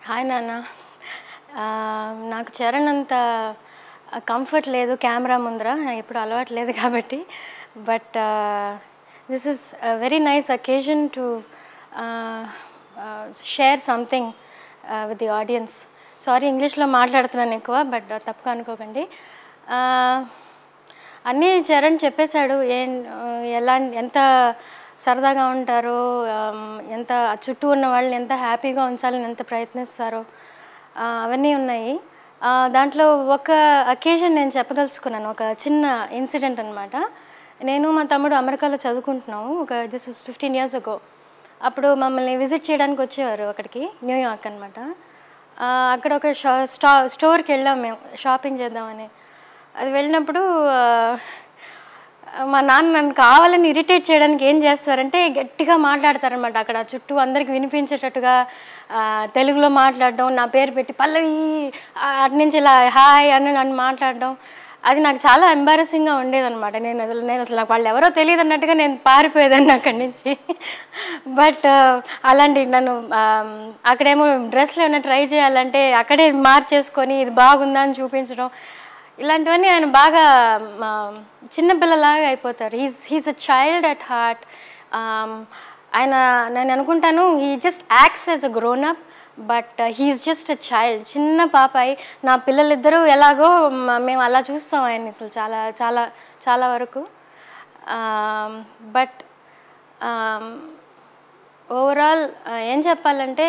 Hi నాన్న ఆ, నాకు చరణ్ అంత కంఫర్ట్ లేదు కెమెరా ముందర ఎప్పుడు అలవాటు లేదు కాబట్టి but this is very nice occasion to share something with the audience sorry ఇంగ్లీష్లో మాట్లాడుతున్నాను ఎక్కువ బట్ తప్పుగా అనుకోకండి ఆ, అన్నీ చరణ్ చెప్పేశాడు ఏం ఎలా ఎంత సరదాగా ఉంటారో ఆమ్, ఎంత చుట్టూ ఉన్న వాళ్ళని ఎంత హ్యాపీగా ఉంచాలని ఎంత ప్రయత్నిస్తారో ఆ, అవన్నీ ఉన్నాయి ఆ, దాంట్లో ఒక అకేషన్ నేను చెప్పదలుచుకున్నాను ఒక చిన్న ఇన్సిడెంట్ అనమాట నేను మా తమ్ముడు అమెరికాలో చదువుకుంటున్నాము ఒక this is fifteen years ago అప్పుడు మమ్మల్ని విజిట్ చేయడానికి వచ్చేవారు అక్కడికి న్యూయార్క్ అనమాట అక్కడ ఒక షా స్టా స్టోర్కి వెళ్ళాం మేము షాపింగ్ చేద్దామని అది వెళ్ళినప్పుడు ఆ, మా నాన్న నన్ను కావాలని ఇరిటేట్ చేయడానికి ఏం చేస్తారంటే గట్టిగా మాట్లాడతారనమాట అక్కడ చుట్టూ అందరికి వినిపించేటట్టుగా ఆ, తెలుగులో మాట్లాడడం నా పేరు పెట్టి పల్లవి ఆ, అటు నుంచి ఇలా హాయ్ అని నన్ను మాట్లాడడం అది నాకు చాలా ఎంబారసింగ్గా ఉండేదన్నమాట నేను అసలు నేను అసలు నాకు వాళ్ళు ఎవరో తెలియదు అన్నట్టుగా నేను పారిపోయేదాన్ని అక్కడి నుంచి బట్ అలాంటి నన్ను ఆ, అక్కడేమో డ్రెస్లు ఏమైనా ట్రై చేయాలంటే అక్కడే మార్చేసుకొని ఇది బాగుందా అని చూపించడం ఇలాంటివన్నీ ఆయన బాగా ఆ, చిన్నపిల్లలాగా అయిపోతారు he's he's a child at heart ఆయన నేను అనుకుంటాను he just acts as a grown up but he's just a child చిన్న పాపాయి నా పిల్లలిద్దరూ ఎలాగో మ- మేము అలా చూస్తాం ఆయన్ని అసలు చాలా చాలా చాలా వరకు బట్ ఓవరాల్ ఏం చెప్పాలంటే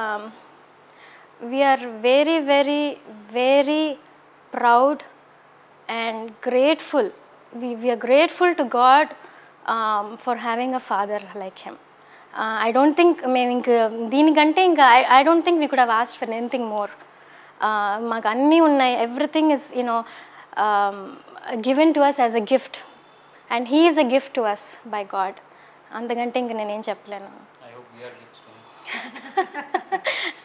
we're very very very proud and grateful we, we are grateful to God um, for having a father like him. Uh, I don't think మేము ఇంక దీనికంటే ఇంకా I I don't think we could have asked for anything more మాకు అన్నీ ఉన్నాయి everything is you know given to us as a gift and he is a gift to us by God అంతకంటే ఇంక నేనేం చెప్పలేను I hope we are gifts to him.